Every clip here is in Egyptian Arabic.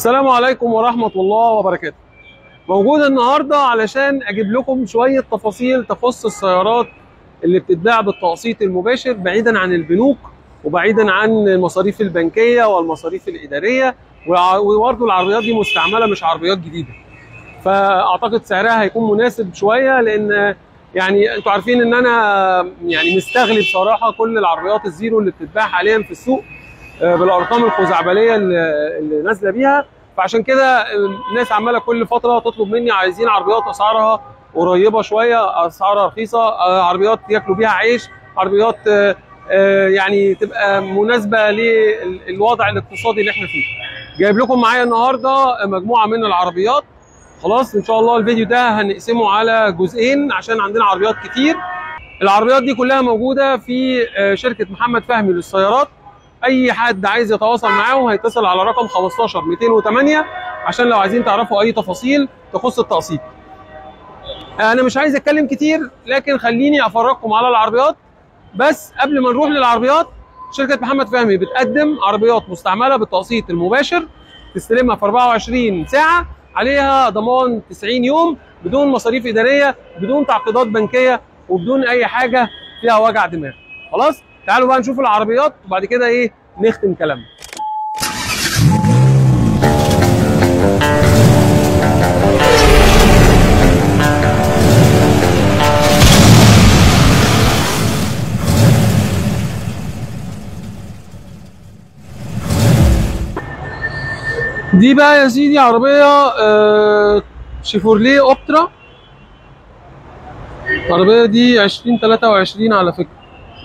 السلام عليكم ورحمة الله وبركاته موجود النهاردة علشان أجيب لكم شوية تفاصيل تخص السيارات اللي بتتباع بالتقسيط المباشر بعيدا عن البنوك وبعيدا عن المصاريف البنكية والمصاريف الإدارية وع- وبرضه العربيات دي مستعملة مش عربيات جديدة فأعتقد سعرها هيكون مناسب شوية لأن يعني انتوا عارفين ان انا يعني مستغلي بصراحه كل العربيات الزيرو اللي بتتباع حاليا في السوق آه، بالارقام الخزعبليه اللي اللي نازله بيها فعشان كده الناس عماله كل فتره تطلب مني عايزين عربيات اسعارها قريبه شويه اسعارها رخيصه آه، عربيات ياكلوا بيها عيش عربيات آه، آه، يعني تبقى مناسبه للوضع الاقتصادي اللي احنا فيه جايب لكم معايا النهارده مجموعه من العربيات خلاص ان شاء الله الفيديو ده هنقسمه على جزئين عشان عندنا عربيات كتير العربيات دي كلها موجوده في آه، شركه محمد فهمي للسيارات اي حد عايز يتواصل معاهم هيتصل على رقم 15 208 عشان لو عايزين تعرفوا اي تفاصيل تخص التقسيط انا مش عايز اتكلم كتير لكن خليني افرجكم على العربيات بس قبل ما نروح للعربيات شركه محمد فهمي بتقدم عربيات مستعمله بالتقسيط المباشر تستلمها في 24 ساعه عليها ضمان 90 يوم بدون مصاريف اداريه بدون تعقيدات بنكيه وبدون اي حاجه فيها وجع دماغ خلاص تعالوا بقى نشوف العربيات وبعد كده ايه نختم كلامنا دي بقى يا سيدي عربية آه، شيفورليه اوبترا العربية دي 2023 على فكرة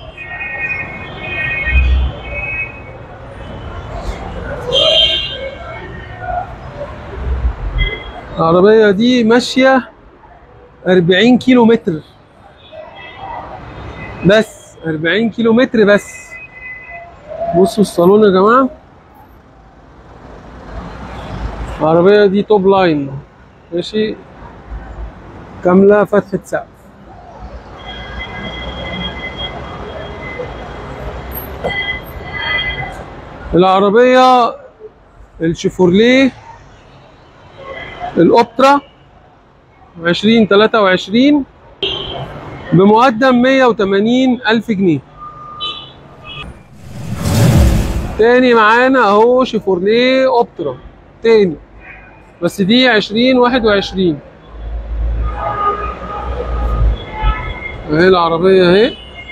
العربية دي ماشية 40 كيلو متر بس 40 كيلو متر بس بصوا الصالون يا جماعة العربية دي توب لاين ماشي كاملة فتحة سقف العربية الشيفورليه الأوبترا 2023 بمقدم 180 ألف جنيه تاني معانا اهو شيفورليه أوبترا تاني بس دي 2021 اهي العربية اهي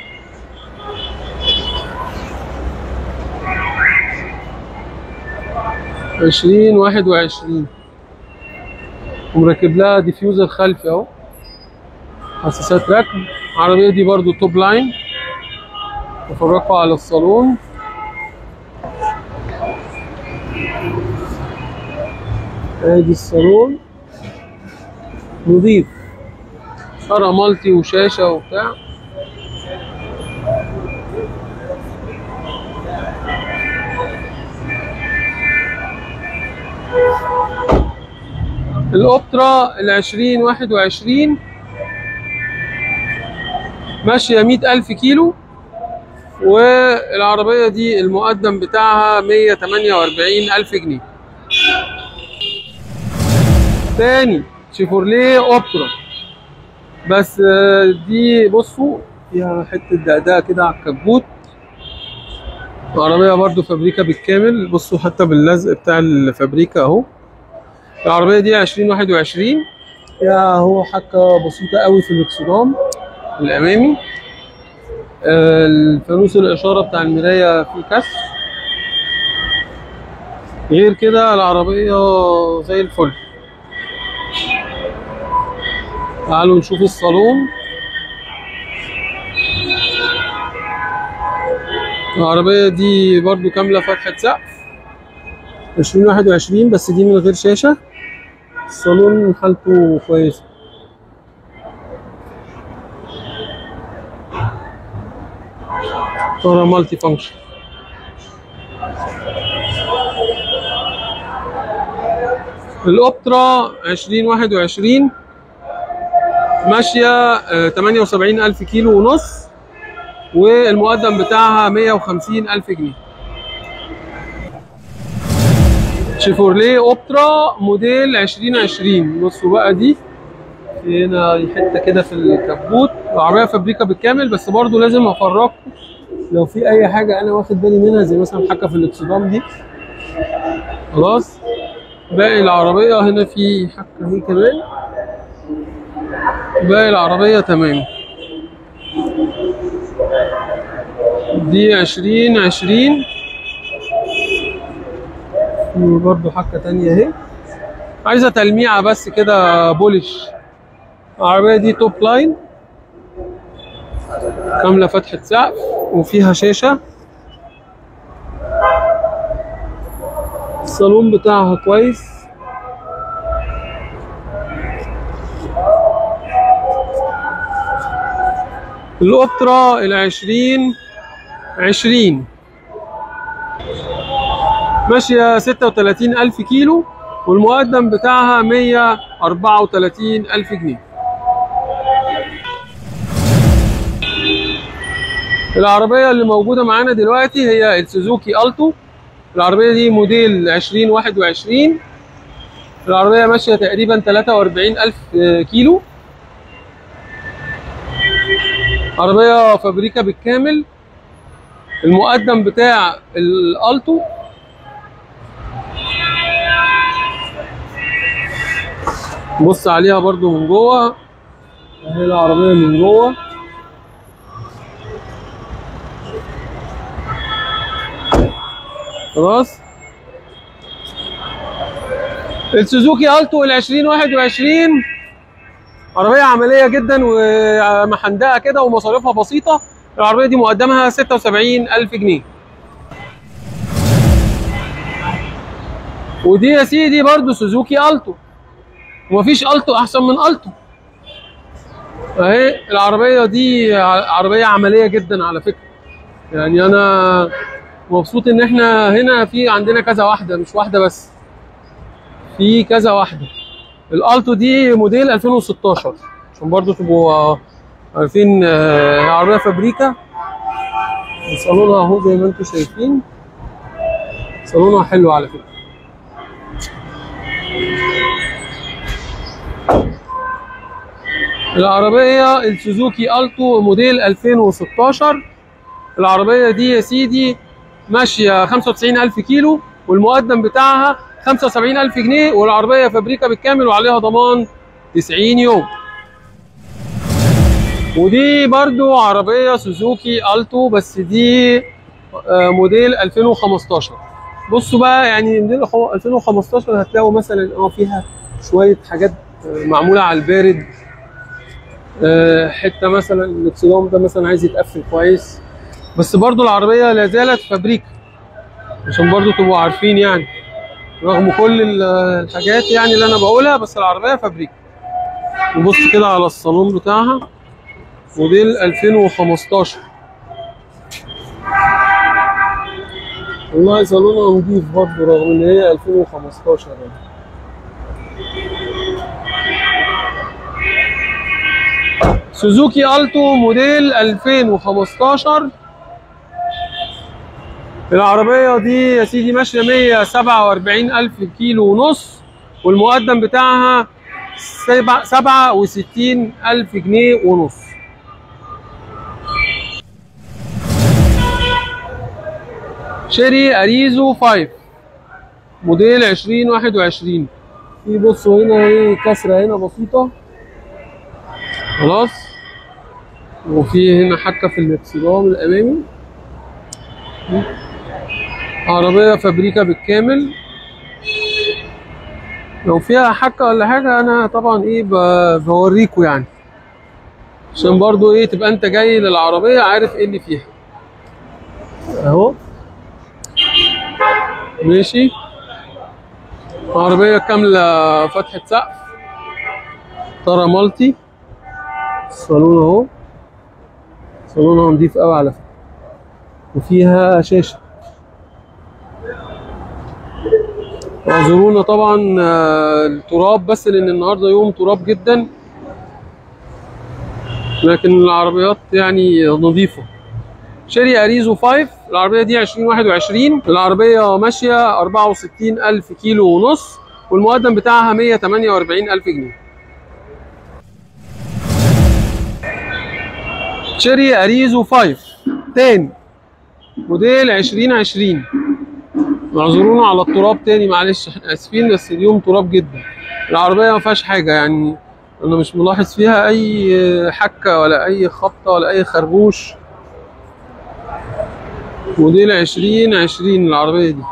عشرين واحد وعشرين ومركب لها ديفيوزر خلفي اهو حساسات ركب العربية دي برضو توب لاين بفرجكم على الصالون ادي الصالون نظيف شارع مالتي وشاشة وبتاع الأوبترا العشرين واحد وعشرين ماشية مية ألف كيلو والعربية دي المقدم بتاعها مية تمانية وأربعين ألف جنيه تاني شيفورليه اوبترا بس آه، دي بصوا فيها حته دقدقه كده على الكبوت العربيه برضو فابريكا بالكامل بصوا حتى باللزق بتاع الفابريكا اهو العربيه دي 2021 فيها هو حكه بسيطه قوي في الاكسدام الامامي آه، الفانوس الاشاره بتاع المرايه فيه كسر غير كده العربيه زي الفل تعالوا نشوف الصالون العربية دي برضو كاملة فتحة سقف 2021 بس دي من غير شاشة الصالون حالته كويسة طارة مالتي فانكشن الأوبترا 2021 ماشية آه، 78 ألف كيلو ونص والمقدم بتاعها 150 ألف جنيه شيفورليه اوبترا موديل 2020 بصوا بقى دي في هنا حته كده في الكبوت العربيه فابريكا بالكامل بس برضو لازم افرجكم لو في اي حاجه انا واخد بالي منها زي مثلا حكه في الاكسدام دي خلاص باقي العربيه هنا في حكه اهي كمان باقي العربيه تمام دي عشرين عشرين برضو حكة تانية اهي عايزة تلميعة بس كده بولش العربية دي توب لاين كاملة فتحة سقف وفيها شاشة الصالون بتاعها كويس الأوبترا العشرين عشرين ماشية ستة وتلاتين ألف كيلو والمقدم بتاعها مية أربعة وتلاتين ألف جنيه العربية اللي موجودة معانا دلوقتي هي السوزوكي ألتو العربية دي موديل عشرين واحد وعشرين العربية ماشية تقريبا تلاتة وأربعين ألف كيلو عربية فابريكا بالكامل المقدم بتاع الالتو بص عليها برضو من جوه اهي العربيه من جوه خلاص السوزوكي التو ال 2021 عربيه عمليه جدا ومحندقه كده ومصاريفها بسيطه العربيه دي مقدمها 76000 جنيه ودي يا سيدي برضو سوزوكي التو ومفيش التو احسن من التو اهي العربيه دي عربيه عمليه جدا على فكره يعني انا مبسوط ان احنا هنا في عندنا كذا واحده مش واحده بس في كذا واحده الالتو دي موديل 2016 عشان برضو تبقوا عارفين عربيه فابريكا صالونها اهو زي ما انتم شايفين صالونها حلو على فكره العربية السوزوكي ألتو موديل 2016 العربية دي يا سيدي ماشية 95000 كيلو والمقدم بتاعها 75000 جنيه والعربية فابريكا بالكامل وعليها ضمان 90 يوم ودي برضو عربية سوزوكي ألتو بس دي موديل 2015 بصوا بقى يعني موديل 2015 هتلاقوا مثلا اه فيها شوية حاجات معمولة على البارد حته مثلا الاكسدام ده مثلا عايز يتقفل كويس بس برضو العربيه لا زالت فابريكا عشان برضو تبقوا عارفين يعني رغم كل الحاجات يعني اللي انا بقولها بس العربيه فابريكا نبص كده على الصالون بتاعها موديل 2015 والله صالونها نضيف برضه رغم ان هي 2015 يعني سوزوكي التو موديل 2015 العربية دي يا سيدي ماشية 147 ألف كيلو ونص والمقدم بتاعها 67 ألف جنيه ونص شيري أريزو 5 موديل 2021 في بصوا هنا ايه كسرة هنا بسيطة خلاص وفي هنا حكة في الاكسدام الأمامي عربية فابريكا بالكامل لو فيها حكة ولا حاجة أنا طبعا إيه بوريكوا يعني عشان برضو إيه تبقى أنت جاي للعربية عارف إيه اللي فيها أهو ماشي عربية كاملة فتحة سقف طارة مالتي الصالون اهو صالونها نضيف قوي على فكرة وفيها شاشة اعذرونا طبعا التراب بس لان النهارده يوم تراب جدا لكن العربيات يعني نظيفة شيري اريزو 5 العربيه دي 2021 العربيه ماشيه 64000 كيلو ونص والمقدم بتاعها 148000 جنيه شيري اريزو 5 تاني موديل 2020 اعذرونا على التراب تاني معلش احنا اسفين بس اليوم تراب جدا العربيه ما فيهاش حاجه يعني انا مش ملاحظ فيها اي حكه ولا اي خبطه ولا اي خربوش موديل 2020 العربيه دي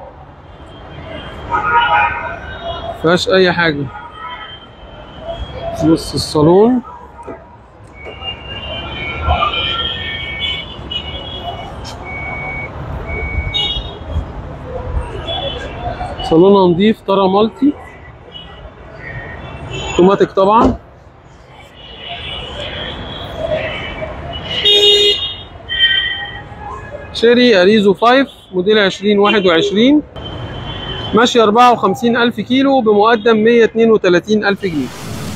مفيهاش اي حاجه بص الصالون صالونها نضيف ترى مالتي اوتوماتيك طبعا شيري اريزو 5 موديل 2021 ماشي 54000 كيلو بمقدم 132000 جنيه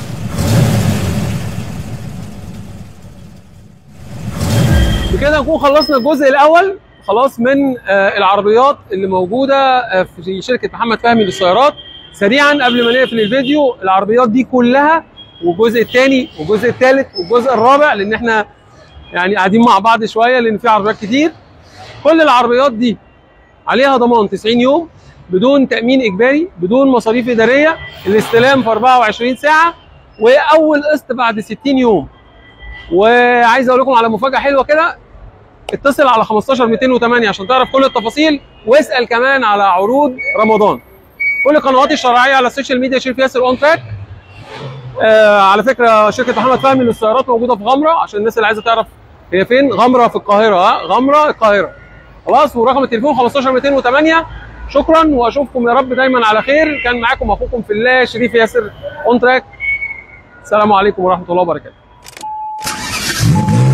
بكده نكون خلصنا الجزء الاول خلاص من آه، العربيات اللي موجوده آه، في شركه محمد فهمي للسيارات سريعا قبل ما نقفل الفيديو العربيات دي كلها والجزء الثاني والجزء الثالث والجزء الرابع لان احنا يعني قاعدين مع بعض شويه لان في عربيات كتير كل العربيات دي عليها ضمان 90 يوم بدون تامين اجباري بدون مصاريف اداريه الاستلام في 24 ساعه واول قسط بعد 60 يوم وعايز اقول لكم على مفاجاه حلوه كده اتصل على 15 208 عشان تعرف كل التفاصيل واسال كمان على عروض رمضان كل قنواتي الشرعيه على السوشيال ميديا شريف ياسر اون تراك آه على فكره شركه محمد فهمي للسيارات موجوده في غمره عشان الناس اللي عايزه تعرف هي فين غمره في القاهره ها غمره القاهره خلاص ورقم التليفون 15 208 شكرا واشوفكم يا رب دايما على خير كان معاكم اخوكم في الله شريف ياسر اون تراك السلام عليكم ورحمه الله وبركاته